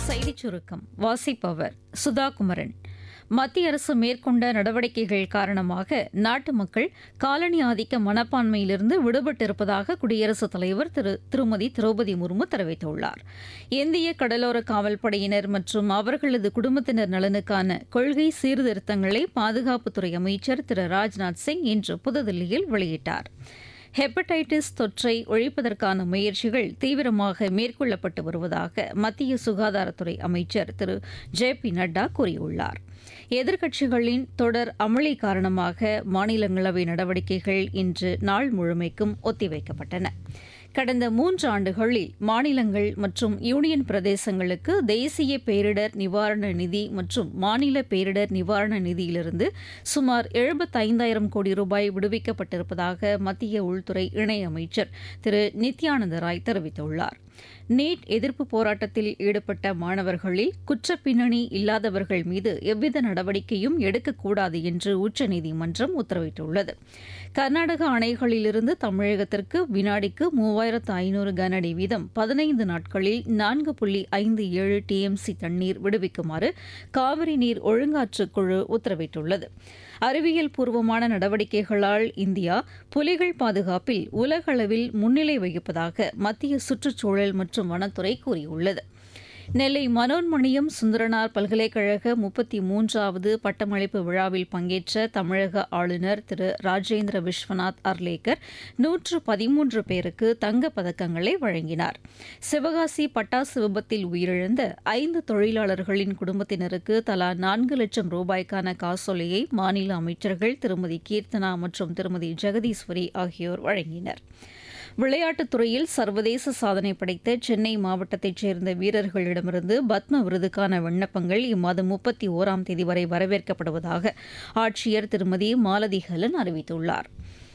செய்திச் சுருக்கம் வாசிப்பவர் சுதா குமரன் மத்திய அரசு மேற்கொண்ட நடவடிக்கைகள் காரணமாக நாட்டு மக்கள் காலனி ஆதிக்க மனப்பான்மையிலிருந்து விடுபட்டிருப்பதாக குடியரசுத் தலைவர் திரு திருமதி திரௌபதி முர்மு தெரிவித்துள்ளார் இந்திய கடலோர காவல்படையினர் மற்றும் அவர்களது குடும்பத்தினர் நலனுக்கான கொள்கை சீர்திருத்தங்களை பாதுகாப்புத்துறை அமைச்சர் திரு ராஜ்நாத் சிங் இன்று புதுதில்லியில் வெளியிட்டார் ஹெப்படைட்டிஸ் தொற்றை ஒழிப்பதற்கான முயற்சிகள் தீவிரமாக மேற்கொள்ளப்பட்டு வருவதாக மத்திய சுகாதாரத்துறை அமைச்சர் திரு ஜே பி நட்டா கூறியுள்ளார் எதிர்க்கட்சிகளின் தொடர் அமளி காரணமாக மாநிலங்களவை நடவடிக்கைகள் இன்று நாள் முழுமைக்கும் ஒத்திவைக்கப்பட்டன கடந்த மூன்று ஆண்டுகளில் மாநிலங்கள் மற்றும் யூனியன் பிரதேசங்களுக்கு தேசிய பேரிடர் நிவாரண நிதி மற்றும் மாநில பேரிடர் நிவாரண நிதியிலிருந்து சுமார் எழுபத்தைந்தாயிரம் கோடி ரூபாய் விடுவிக்கப்பட்டிருப்பதாக மத்திய உள்துறை இணையமைச்சர் திரு நித்யானந்த ராய் தெரிவித்துள்ளார் நீட் எதிர்ப்பு போராட்டத்தில் ஈடுபட்ட மாணவர்களில் குற்றப்பின்னணி இல்லாதவர்கள் மீது எவ்வித நடவடிக்கையும் எடுக்கக்கூடாது என்று உச்சநீதிமன்றம் உத்தரவிட்டுள்ளது கர்நாடக அணைகளிலிருந்து தமிழகத்திற்கு வினாடிக்கு மூவாயிரத்து ஐநூறு கனஅடி வீதம் பதினைந்து நாட்களில் நான்கு புள்ளி ஐந்து ஏழு டிஎம்சி தண்ணீர் விடுவிக்குமாறு காவிரி நீர் ஒழுங்காற்றுக் குழு உத்தரவிட்டுள்ளது அறிவியல் பூர்வமான நடவடிக்கைகளால் இந்தியா புலிகள் பாதுகாப்பில் உலகளவில் முன்னிலை வகிப்பதாக மத்திய சுற்றுச்சூழல் மற்றும் வனத்துறை கூறியுள்ளது நெல்லை மனோன்மணியம் சுந்தரனார் பல்கலைக்கழக முப்பத்தி மூன்றாவது பட்டமளிப்பு விழாவில் பங்கேற்ற தமிழக ஆளுநர் திரு ராஜேந்திர விஸ்வநாத் அர்லேக்கர் நூற்று பதிமூன்று பேருக்கு தங்கப் பதக்கங்களை வழங்கினார் சிவகாசி பட்டாசு விபத்தில் உயிரிழந்த ஐந்து தொழிலாளர்களின் குடும்பத்தினருக்கு தலா நான்கு லட்சம் ரூபாய்க்கான காசோலையை மாநில அமைச்சர்கள் திருமதி கீர்த்தனா மற்றும் திருமதி ஜெகதீஸ்வரி ஆகியோர் வழங்கினர் விளையாட்டுத் துறையில் சர்வதேச சாதனை படைத்த சென்னை மாவட்டத்தைச் சேர்ந்த வீரர்களிடமிருந்து பத்ம விருதுக்கான விண்ணப்பங்கள் இம்மாதம் முப்பத்தி ஓராம் தேதி வரை வரவேற்கப்படுவதாக ஆட்சியர் திருமதி மாலதி ஹலன் அறிவித்துள்ளார்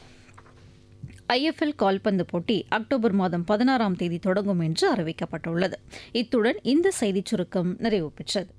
ஐஎஃப்எல் கால்பந்து போட்டி அக்டோபர் மாதம் பதினாறாம் தேதி தொடங்கும் என்று அறிவிக்கப்பட்டுள்ளது இத்துடன் இந்த செய்திச் சுருக்கம் நிறைவு பெற்றது